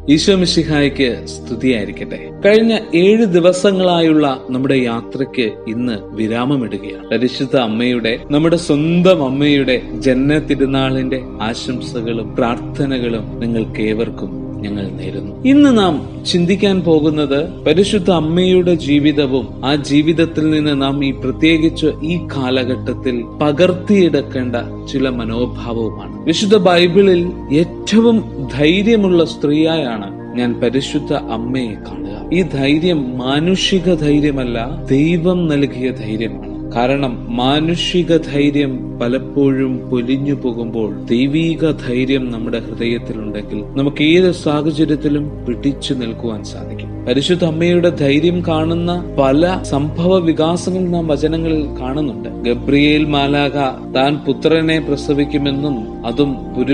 ഈശോ മിശിഹായ്ക്ക് സ്തുതിയായിരിക്കട്ടെ കഴിഞ്ഞ ഏഴ് ദിവസങ്ങളായുള്ള നമ്മുടെ യാത്രയ്ക്ക് ഇന്ന് വിരാമമിടുകയാണ് പരിശുദ്ധ അമ്മയുടെ നമ്മുടെ സ്വന്തം അമ്മയുടെ ജന്മ തിരുനാളിന്റെ ആശംസകളും പ്രാർത്ഥനകളും നിങ്ങൾക്ക് ഏവർക്കും ഞങ്ങൾ നേരുന്നു ഇന്ന് നാം ചിന്തിക്കാൻ പോകുന്നത് പരിശുദ്ധ അമ്മയുടെ ജീവിതവും ആ ജീവിതത്തിൽ നിന്ന് നാം ഈ പ്രത്യേകിച്ച് ഈ കാലഘട്ടത്തിൽ പകർത്തിയെടുക്കേണ്ട ചില മനോഭാവവുമാണ് വിശുദ്ധ ബൈബിളിൽ ഏറ്റവും ധൈര്യമുള്ള സ്ത്രീയായാണ് ഞാൻ പരിശുദ്ധ അമ്മയെ കാണുക ഈ ധൈര്യം മാനുഷിക ധൈര്യമല്ല ദൈവം നൽകിയ ധൈര്യമാണ് കാരണം മാനുഷിക ധൈര്യം പലപ്പോഴും പൊലിഞ്ഞു പോകുമ്പോൾ ദൈവീക ധൈര്യം നമ്മുടെ ഹൃദയത്തിലുണ്ടെങ്കിൽ നമുക്ക് ഏത് സാഹചര്യത്തിലും പിടിച്ചു നിൽക്കുവാൻ സാധിക്കും പരിശുദ്ധ അമ്മയുടെ ധൈര്യം കാണുന്ന പല സംഭവ വികാസങ്ങൾ നാം വചനങ്ങളിൽ കാണുന്നുണ്ട് ഗബ്രിയേൽ മാലാക താൻ പുത്രനെ പ്രസവിക്കുമെന്നും അതും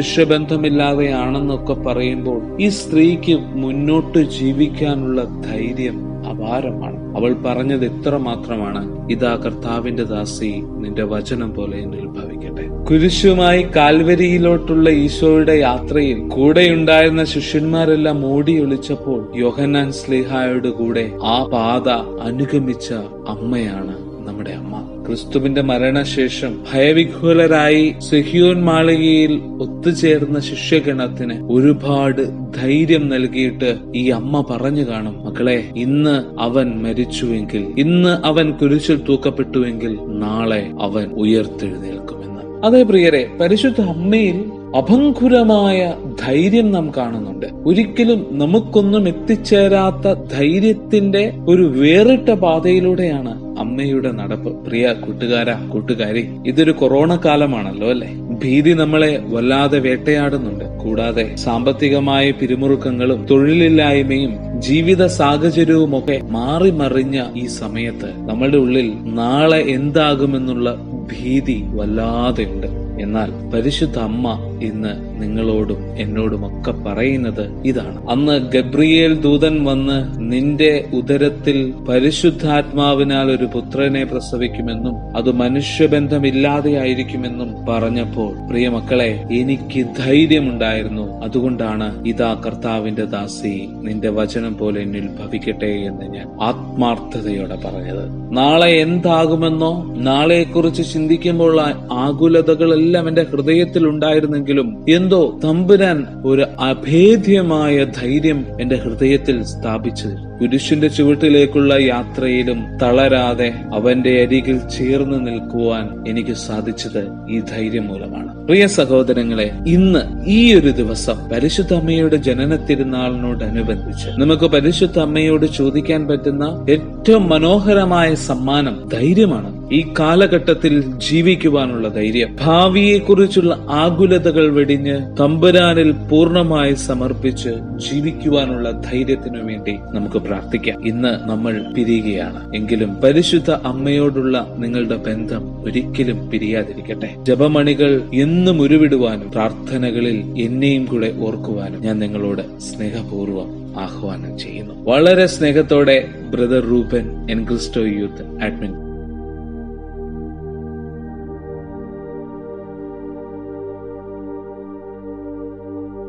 പുരുഷബന്ധമില്ലാതെയാണെന്നൊക്കെ പറയുമ്പോൾ ഈ സ്ത്രീക്ക് മുന്നോട്ട് ജീവിക്കാനുള്ള ധൈര്യം അപാരമാണ് അവൾ പറഞ്ഞത് എത്ര മാത്രമാണ് ഇതാ കർത്താവിന്റെ ദാസി നിന്റെ വചനം പോലെ എന്നിൽ ഭവിക്കട്ടെ കുരിശുമായി കാൽവരിയിലോട്ടുള്ള ഈശോയുടെ യാത്രയിൽ കൂടെയുണ്ടായിരുന്ന ശിഷ്യന്മാരെല്ലാം ഓടി ഒളിച്ചപ്പോൾ യോഹന്നാൻ സ്ലിഹായോട് കൂടെ ആ പാത അനുഗമിച്ച അമ്മയാണ് നമ്മുടെ അമ്മ ക്രിസ്തുവിന്റെ മരണശേഷം ഭയവിഹ്വലരായി സിഹിയോൻ മാളികയിൽ ഒത്തുചേർന്ന ശിഷ്യഗണത്തിന് ഒരുപാട് ധൈര്യം നൽകിയിട്ട് ഈ അമ്മ പറഞ്ഞു കാണും മക്കളെ ഇന്ന് അവൻ മരിച്ചുവെങ്കിൽ ഇന്ന് അവൻ കുരിശിൽ തൂക്കപ്പെട്ടുവെങ്കിൽ നാളെ അവൻ ഉയർത്തെഴുന്നേൽക്കുമെന്ന് അതേ പ്രിയരെ പരിശുദ്ധ അമ്മയിൽ അഭംഗുരമായ ധൈര്യം നാം കാണുന്നുണ്ട് ഒരിക്കലും നമുക്കൊന്നും എത്തിച്ചേരാത്ത ധൈര്യത്തിന്റെ ഒരു വേറിട്ട പാതയിലൂടെയാണ് അമ്മയുടെ നടപ്പ് പ്രിയ കൂട്ടുകാര കൂട്ടുകാരി ഇതൊരു കൊറോണ കാലമാണല്ലോ അല്ലെ ഭീതി നമ്മളെ വല്ലാതെ വേട്ടയാടുന്നുണ്ട് കൂടാതെ സാമ്പത്തികമായ പിരിമുറുക്കങ്ങളും തൊഴിലില്ലായ്മയും ജീവിത സാഹചര്യവും ഒക്കെ മാറി മറിഞ്ഞ ഈ സമയത്ത് നമ്മളുടെ ഉള്ളിൽ നാളെ എന്താകുമെന്നുള്ള ഭീതി വല്ലാതെയുണ്ട് എന്നാൽ പരിശുദ്ധ അമ്മ ഇന്ന് നിങ്ങളോടും എന്നോടും ഒക്കെ പറയുന്നത് ഇതാണ് അന്ന് ഗബ്രിയേൽ ദൂതൻ വന്ന് നിന്റെ ഉദരത്തിൽ പരിശുദ്ധാത്മാവിനാൽ ഒരു പുത്രനെ പ്രസവിക്കുമെന്നും അത് മനുഷ്യബന്ധമില്ലാതെ ആയിരിക്കുമെന്നും പറഞ്ഞപ്പോൾ പ്രിയ മക്കളെ എനിക്ക് ധൈര്യമുണ്ടായിരുന്നു അതുകൊണ്ടാണ് ഇതാ കർത്താവിന്റെ ദാസി നിന്റെ വചനം പോലെ എന്നിൽ ഭവിക്കട്ടെ എന്ന് ഞാൻ ആത്മാർത്ഥതയോടെ പറഞ്ഞത് നാളെ എന്താകുമെന്നോ നാളെക്കുറിച്ച് ചിന്തിക്കുമ്പോൾ ആകുലതകളെല്ലാം എന്റെ ഹൃദയത്തിൽ ഉണ്ടായിരുന്നെങ്കിലും എന്തോ തമ്പുരാൻ ഒരു അഭേദ്യമായ ധൈര്യം എന്റെ ഹൃദയത്തിൽ സ്ഥാപിച്ചു കുരിശിന്റെ ചുവട്ടിലേക്കുള്ള യാത്രയിലും തളരാതെ അവന്റെ അരികിൽ ചേർന്ന് നിൽക്കുവാൻ എനിക്ക് സാധിച്ചത് ഈ ധൈര്യം മൂലമാണ് പ്രിയ സഹോദരങ്ങളെ ഇന്ന് ഈ ഒരു ദിവസം പരിശുദ്ധ അമ്മയുടെ ജനന തിരുനാളിനോടനുബന്ധിച്ച് നമുക്ക് പരിശുദ്ധ അമ്മയോട് ചോദിക്കാൻ പറ്റുന്ന ഏറ്റവും മനോഹരമായ സമ്മാനം ധൈര്യമാണ് ഈ കാലഘട്ടത്തിൽ ജീവിക്കുവാനുള്ള ധൈര്യം ഭാവിയെക്കുറിച്ചുള്ള ആകുലതകൾ വെടിഞ്ഞ് തമ്പുരാനിൽ പൂർണ്ണമായി സമർപ്പിച്ച് ജീവിക്കുവാനുള്ള ധൈര്യത്തിനു വേണ്ടി നമുക്ക് പ്രാർത്ഥിക്കാം ഇന്ന് നമ്മൾ പിരിയുകയാണ് എങ്കിലും പരിശുദ്ധ അമ്മയോടുള്ള നിങ്ങളുടെ ബന്ധം ഒരിക്കലും പിരിയാതിരിക്കട്ടെ ജപമണികൾ എന്നും ഉരുവിടുവാനും പ്രാർത്ഥനകളിൽ എന്നെയും കൂടെ ഓർക്കുവാനും ഞാൻ നിങ്ങളോട് സ്നേഹപൂർവ്വം ആഹ്വാനം ചെയ്യുന്നു വളരെ സ്നേഹത്തോടെ brother Rupan N Christo youth admin